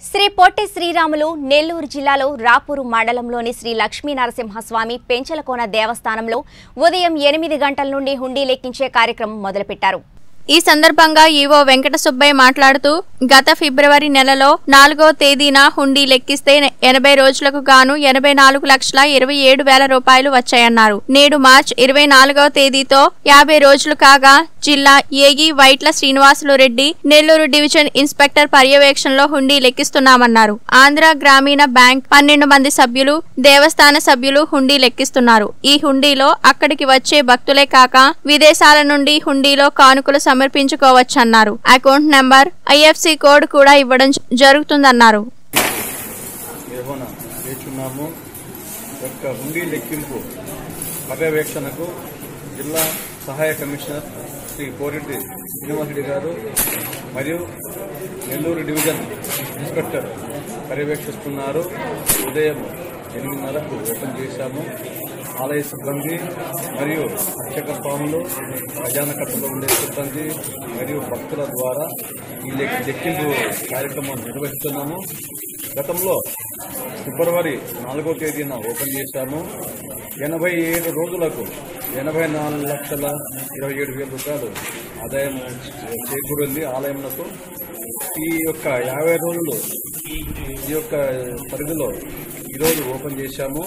శ్రీ పొట్టి శ్రీరాములు నెల్లూరు జిల్లాలో రాపూరు మండలంలోని శ్రీ లక్ష్మీ నరసింహస్వామి పెంచలకోన దేవస్థానంలో ఉదయం ఎనిమిది గంటల నుండి హుండీ లెక్కించే కార్యక్రమం మొదలుపెట్టారు ఈ సందర్భంగా ఈవో వెంకట సుబ్బయ్య మాట్లాడుతూ గత ఫిబ్రవరి నెలలో నాలుగో తేదీన హుండీ లెక్కిస్తే ఎనభై రోజులకు గాను ఎనభై నాలుగు లక్షల ఇరవై ఏడు వేల రూపాయలు వచ్చాయన్నారు నేడు మార్చ్ ఇరవై నాలుగవ తేదీతో యాభై రోజులు కాగా జిల్లా ఏగి వైట్ల శ్రీనివాసులు రెడ్డి నెల్లూరు డివిజన్ ఇన్స్పెక్టర్ పర్యవేక్షణలో హుండీ లెక్కిస్తున్నామన్నారు ఆంధ్ర గ్రామీణ బ్యాంక్ పన్నెండు మంది సభ్యులు దేవస్థాన సభ్యులు హుండీ లెక్కిస్తున్నారు ఈ హుండీలో అక్కడికి వచ్చే భక్తులే కాక విదేశాల నుండి హుండీలో కానుకలు సమర్పించుకోవచ్చన్నారు అకౌంట్ నంబర్ ఐఎఫ్సి కోడ్ కూడా ఇవ్వడం జ- జరుగుతుందన్నారు నిర్వహణ చేస్తున్నాము యొక్క హుండీ లెక్కింపు పర్యవేక్షణకు జిల్లా సహాయ కమిషనర్ శ్రీ కోరెడ్డి శ్రీనివాసరెడ్డి గారు మరియు నెల్లూరు డివిజన్ ఇన్స్పెక్టర్ పర్యవేక్షిస్తున్నారు ఉదయం ఎనిమిదిన్నరకు ఓపెన్ చేశాము ఆలయ సిబ్బంది మరియు అర్చక స్వాములు ఖజానా కట్టలో ఉండే సిబ్బంది మరియు భక్తుల ద్వారా ఈ లెక్- లెక్కింపు కార్యక్రమం నిర్వహిస్తున్నాము గతంలో ఫిబ్రవరి నాలుగో తేదీన ఓపెన్ చేశాము ఎనభై ఏడు రోజులకు ఎనభై నాలుగు లక్షల ఇరవై ఏడు వేల రూపాయలు ఆదాయం చేకూరింది ఆలయంలో ఈ యొక్క యాభై రోజులు ఈ యొక్క పరిధిలో ఈరోజు ఓపెన్ చేశాము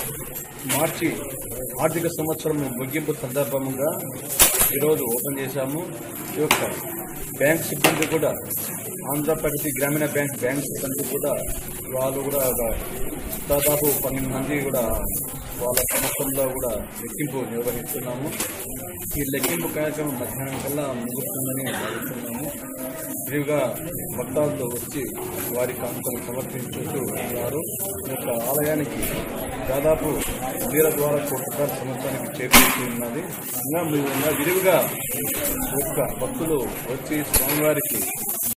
మార్చి ఆర్థిక సంవత్సరం ముగింపు సందర్భంగా ఈరోజు ఓపెన్ చేశాము ఈ యొక్క బ్యాంక్ సిబ్బంది కూడా ఆంధ్రప్రగతి గ్రామీణ బ్యాంక్ బ్యాంక్ సిబ్బంది కూడా వాళ్ళు కూడా ఒక దాదాపు పన్నెండు మంది కూడా వాళ్ళ సంవత్సరంలో కూడా లెక్కింపు నిర్వహిస్తున్నాము ఈ లెక్కింపు కార్యక్రమం మధ్యాహ్నం కల్లా ముగుస్తుందని భావిస్తున్నాము విరివిగా భక్తాదులు వచ్చి వారి కానుకలు సమర్పించుతూ ఉన్నారు ఈ యొక్క ఆలయానికి దాదాపు వీర ద్వారా కోటి రూపాయల సంవత్సరానికి చేకూరుతూ ఉన్నది ఇంకా మీ- ఇంకా విరివిగా ఈ యొక్క భక్తులు వచ్చి స్వామివారికి